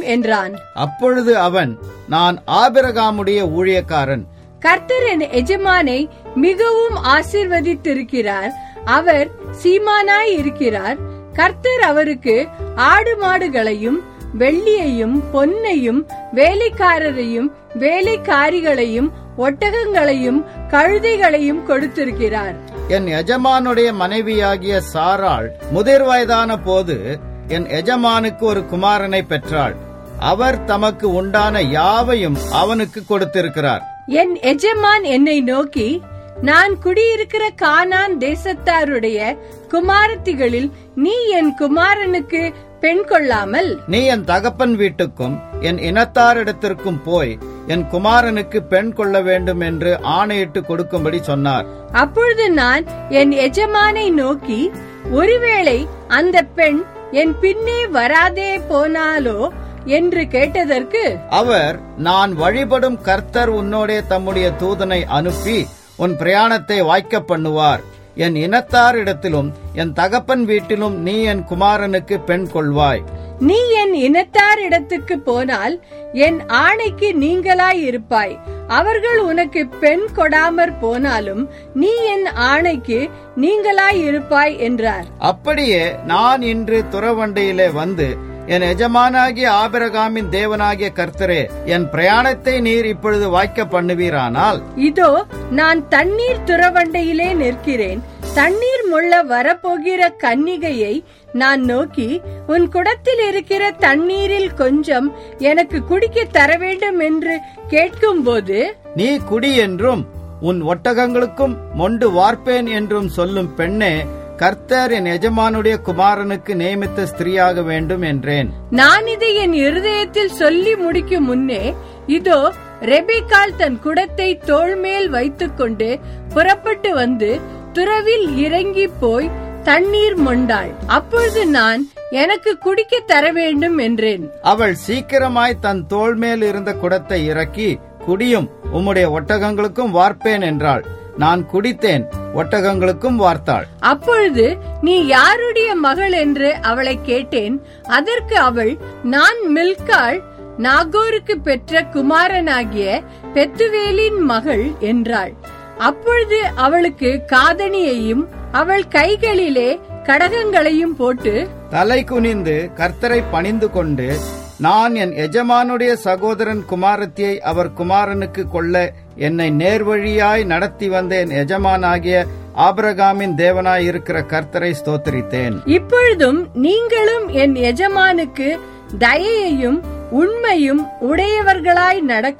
என்றான் அப்பொழுது அவன் நான் ஆபிரகாமுடைய ஊழியக்காரன் கர்த்தர் என் எஜமானை மிகவும் ஆசீர்வதித்திருக்கிறார் அவர் சீமானாய் இருக்கிறார் கர்த்தர் அவருக்கு ஆடு மாடுகளையும் வெள்ளியையும் பொன்னையும் வேலைக்காரரையும் வேலைக்காரிகளையும் ஒட்டகங்களையும் கழுதைகளையும் கொடுத்திருக்கிறார் என் எஜமானுடைய மனைவியாகிய சாராள் முதிர் வயதான போது என் எஜமானுக்கு ஒரு குமாரனை பெற்றாள் அவர் தமக்கு உண்டான யாவையும் அவனுக்கு கொடுத்திருக்கிறார் என் எஜமான் என்னை நோக்கி நான் குடியிருக்கிற கானான் தேசத்தாருடைய குமாரத்திகளில் நீ என் குமாரனுக்கு பெண் கொள்ளாமல் நீ என் தகப்பன் வீட்டுக்கும் என் இனத்தாரிடத்திற்கும் போய் என் குமாரனுக்கு பெண் கொள்ள வேண்டும் என்று ஆணையிட்டு கொடுக்கும்படி சொன்னார் அப்பொழுது நான் என் எஜமானை நோக்கி ஒருவேளை அந்த பெண் என் பின்னே வராதே போனாலோ என்று கேட்டதற்கு அவர் நான் வழிபடும் கர்த்தர் உன்னோடே தம்முடைய தூதனை அனுப்பி உன் பிரயாணத்தை வாய்க்க பண்ணுவார் என் இனத்தாரிடத்திலும் என் தகப்பன் வீட்டிலும் நீ என் குமாரனுக்கு பெண் கொள்வாய் நீ என் இனத்தார் இடத்துக்கு போனால் என் ஆணைக்கு நீங்களாய் இருப்பாய் அவர்கள் உனக்கு பெண் கொடாமற் போனாலும் நீ என் ஆணைக்கு நீங்களாய் இருப்பாய் என்றார் அப்படியே நான் இன்று துறவண்டையிலே வந்து என் எஜமானாகிய ஆபிரகாமின் தேவனாகிய கர்த்தரே என் பிரயாணத்தை நீர் இப்பொழுது வாய்க்க பண்ணுவீரானால் இதோ நான் தண்ணீர் துறவண்டையிலே நிற்கிறேன் தண்ணீர் முள்ள வரப்போகிற கன்னிகையை நான் நோக்கி உன் குடத்தில் இருக்கிற தண்ணீரில் கொஞ்சம் எனக்கு குடிக்க தர வேண்டும் என்று கேட்கும்போது நீ குடி என்றும் உன் ஒட்டகங்களுக்கும் மொண்டு வார்ப்பேன் என்றும் சொல்லும் பெண்ணே கர்த்தர் என் எஜமானுடைய குமாரனுக்கு நியமித்த ஸ்திரீயாக வேண்டும் என்றேன் நான் இதை என் இருதயத்தில் சொல்லி முடிக்கும் முன்னே இதோ ரெபேக்காள் தன் குடத்தை தோள் மேல் வைத்துக்கொண்டு புறப்பட்டு வந்து துறவில் இறங்கி போய் தண்ணீர் மொண்டாள் அப்பொழுது நான் எனக்கு குடிக்க தர வேண்டும் என்றேன் அவள் சீக்கிரமாய் தன் தோள் மேல் இருந்த குடத்தை இறக்கி குடியும் உம்முடைய ஒட்டகங்களுக்கும் வார்ப்பேன் என்றாள் நான் குடித்தேன் ஒட்டகங்களுக்கும் வார்த்தாள் அப்பொழுது நீ யாருடைய மகள் என்று அவளை கேட்டேன் அதற்கு அவள் நான் மில்காள் நாகோருக்கு பெற்ற குமாரனாகிய பெத்துவேலின் மகள் என்றாள் அப்பொழுது அவளுக்கு காதணியையும் அவள் கைகளிலே கடகங்களையும் போட்டு தலை குனிந்து கர்த்தரை பணிந்து கொண்டு நான் என் எஜமானுடைய சகோதரன் குமாரத்தியை அவர் குமாரனுக்கு கொள்ள என்னை நேர்வழியாய் நடத்தி வந்த என் எஜமானாகிய ஆபிரகாமின் தேவனாய் இருக்கிற கர்த்தரை ஸ்தோத்தரித்தேன் இப்பொழுதும் நீங்களும் என் எஜமானுக்கு தயையையும் உண்மையும் உடையவர்களாய் நடக்க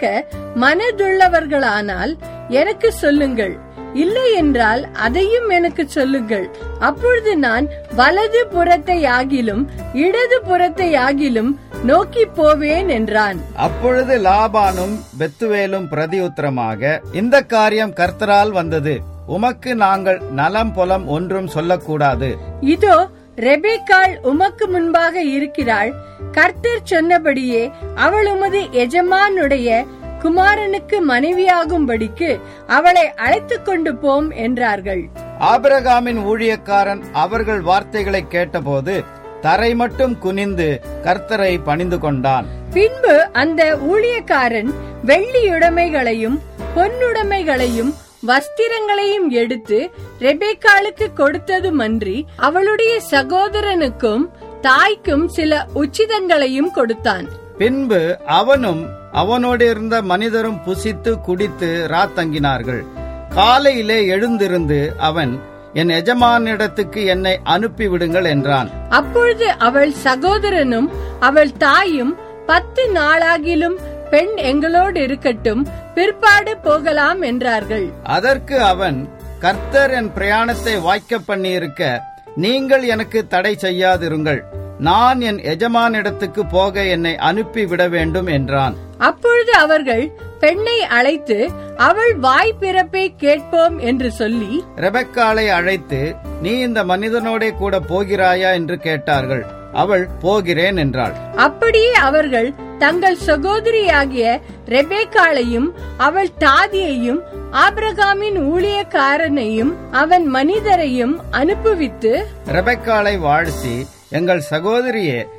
மனதுள்ளவர்களானால் எனக்கு சொல்லுங்கள் இல்லை என்றால் அதையும் எனக்கு சொல்லுங்கள் அப்பொழுது நான் வலது புறத்தை ஆகிலும் இடது புறத்தை ஆகிலும் நோக்கி போவேன் என்றான் அப்பொழுது லாபானும் பெத்துவேலும் பிரதியுத்தரமாக இந்த காரியம் கர்த்தரால் வந்தது உமக்கு நாங்கள் நலம் புலம் ஒன்றும் சொல்லக்கூடாது இதோ ரெபேக்காள் உமக்கு முன்பாக இருக்கிறாள் கர்த்தர் சொன்னபடியே அவள் உமது எஜமானுடைய குமாரனுக்கு மனைவியாகும்படிக்கு அவளை அழைத்துக் கொண்டு போம் என்றார்கள் ஆபிரகாமின் ஊழியக்காரன் அவர்கள் வார்த்தைகளை கேட்டபோது தரை மட்டும் குனிந்து கர்த்தரை பணிந்து கொண்டான் பின்பு அந்த ஊழியக்காரன் வெள்ளியுடைமைகளையும் பொன்னுடைமைகளையும் வஸ்திரங்களையும் எடுத்து ரெபேக்காளுக்கு கொடுத்ததுமன்றி அவளுடைய சகோதரனுக்கும் தாய்க்கும் சில உச்சிதங்களையும் கொடுத்தான் பின்பு அவனும் அவனோடு இருந்த மனிதரும் புசித்து குடித்து ராத்தங்கினார்கள் காலையிலே எழுந்திருந்து அவன் என் எஜமானிடத்துக்கு என்னை அனுப்பிவிடுங்கள் என்றான் அப்பொழுது அவள் சகோதரனும் அவள் தாயும் பத்து நாளாகிலும் பெண் எங்களோடு இருக்கட்டும் பிற்பாடு போகலாம் என்றார்கள் அதற்கு அவன் கர்த்தர் என் பிரயாணத்தை வாய்க்க பண்ணியிருக்க நீங்கள் எனக்கு தடை செய்யாதிருங்கள் நான் என் எஜமானிடத்துக்கு போக என்னை அனுப்பி விட வேண்டும் என்றான் அப்பொழுது அவர்கள் பெண்ணை அழைத்து அவள் வாய் பிறப்பை கேட்போம் என்று சொல்லி ரெபெக்காளை அழைத்து நீ இந்த மனிதனோடே கூட போகிறாயா என்று கேட்டார்கள் அவள் போகிறேன் என்றாள் அப்படியே அவர்கள் தங்கள் சகோதரியாகிய ரெபேக்காளையும் அவள் தாதியையும் ஆபிரகாமின் ஊழியக்காரனையும் அவன் மனிதரையும் அனுப்புவித்து ரெபெக்காளை வாழ்த்தி எங்கள் சகோதரியே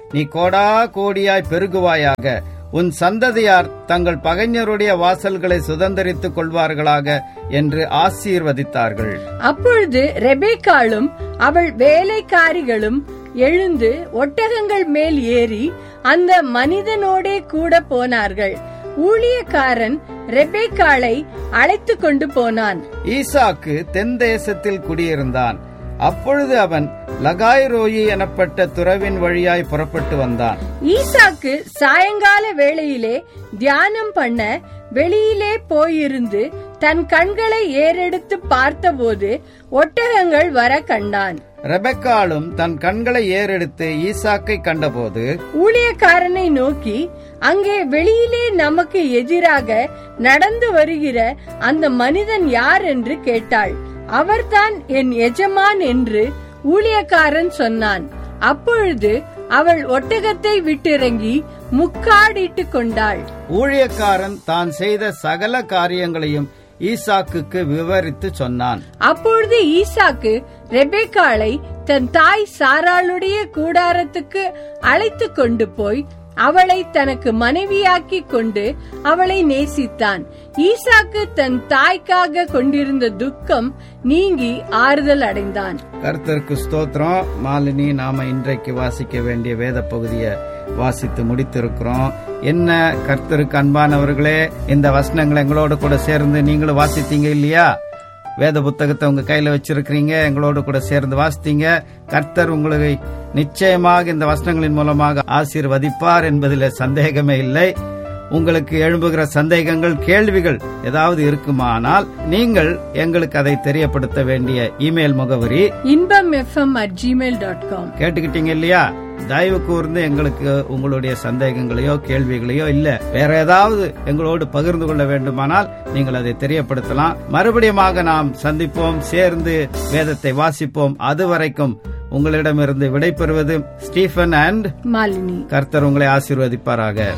நீ கோடா கோடியாய் பெருகுவாயாக உன் சந்ததியார் தங்கள் பகைஞருடைய வாசல்களை சுதந்தரித்துக் கொள்வார்களாக என்று ஆசீர்வதித்தார்கள் அப்பொழுது ரெபேக்காளும் அவள் வேலைக்காரிகளும் எழுந்து ஒட்டகங்கள் மேல் ஏறி அந்த மனிதனோடே கூட போனார்கள் ஊழியக்காரன் ரெபேக்காளை அழைத்து கொண்டு போனான் ஈசாக்கு தென் தேசத்தில் குடியிருந்தான் அப்பொழுது அவன் லகாய் ரோயி எனப்பட்ட துறவின் வழியாய் புறப்பட்டு வந்தான் ஈசாக்கு சாயங்கால வேளையிலே தியானம் பண்ண வெளியிலே போயிருந்து தன் கண்களை ஏறெடுத்து பார்த்தபோது ஒட்டகங்கள் வர கண்டான் ரெபெக்காலும் தன் கண்களை ஏறெடுத்து ஈசாக்கை கண்டபோது ஊழியக்காரனை நோக்கி அங்கே வெளியிலே நமக்கு எதிராக நடந்து வருகிற அந்த மனிதன் யார் என்று கேட்டாள் அவர்தான் என் எஜமான் என்று ஊழியக்காரன் சொன்னான் அப்பொழுது அவள் ஒட்டகத்தை விட்டிறங்கி முக்காடிட்டு கொண்டாள் ஊழியக்காரன் தான் செய்த சகல காரியங்களையும் ஈசாக்குக்கு விவரித்து சொன்னான் அப்பொழுது ஈசாக்கு ரெபேக்காளை தன் தாய் சாராளுடைய கூடாரத்துக்கு அழைத்து கொண்டு போய் அவளை தனக்கு மனைவியாக்கி கொண்டு அவளை நேசித்தான் ஈசாக்கு தன் தாய்க்காக கொண்டிருந்த துக்கம் நீங்கி ஆறுதல் அடைந்தான் கர்த்தருக்கு ஸ்தோத்திரம் மாலினி நாம இன்றைக்கு வாசிக்க வேண்டிய வேத பகுதியை வாசித்து முடித்திருக்கிறோம் என்ன கர்த்தருக்கு அன்பானவர்களே இந்த வசனங்களை எங்களோட கூட சேர்ந்து நீங்களும் வாசித்தீங்க இல்லையா வேத புத்தகத்தை உங்க கையில வச்சிருக்கிறீங்க எங்களோட கூட சேர்ந்து வாசித்தீங்க கர்த்தர் உங்களுக்கு நிச்சயமாக இந்த வசனங்களின் மூலமாக ஆசீர்வதிப்பார் என்பதில் சந்தேகமே இல்லை உங்களுக்கு எழும்புகிற சந்தேகங்கள் கேள்விகள் ஏதாவது இருக்குமானால் நீங்கள் எங்களுக்கு அதை தெரியப்படுத்த வேண்டிய இமெயில் முகவரி Inbam F M at Gmail dot com கேட்டுக்கிட்டீங்க இல்லையா தயவு கூர்ந்து எங்களுக்கு உங்களுடைய சந்தேகங்களையோ கேள்விகளையோ இல்ல வேற ஏதாவது எங்களோடு பகிர்ந்து கொள்ள வேண்டுமானால் நீங்கள் அதை தெரியப்படுத்தலாம் மறுபடியுமாக நாம் சந்திப்போம் சேர்ந்து வேதத்தை வாசிப்போம் அதுவரைக்கும் உங்களிடமிருந்து விடைபெறுவது ஸ்டீஃபன் அண்ட் மாலினி கர்த்தர் உங்களை ஆசீர்வதிப்பாராக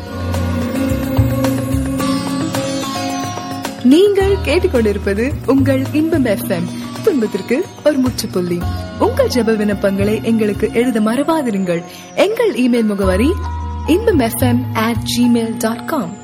நீங்கள் கேட்டுக்கொண்டிருப்பது உங்கள் இன்பம் எஃப்எம் துன்பத்திற்கு ஒரு முற்றுப்புள்ளி உங்கள் ஜெப விண்ணப்பங்களை எங்களுக்கு எழுத மறவாதிருங்கள் எங்கள் இமெயில் முகவரி Inbam F M at Gmail dot com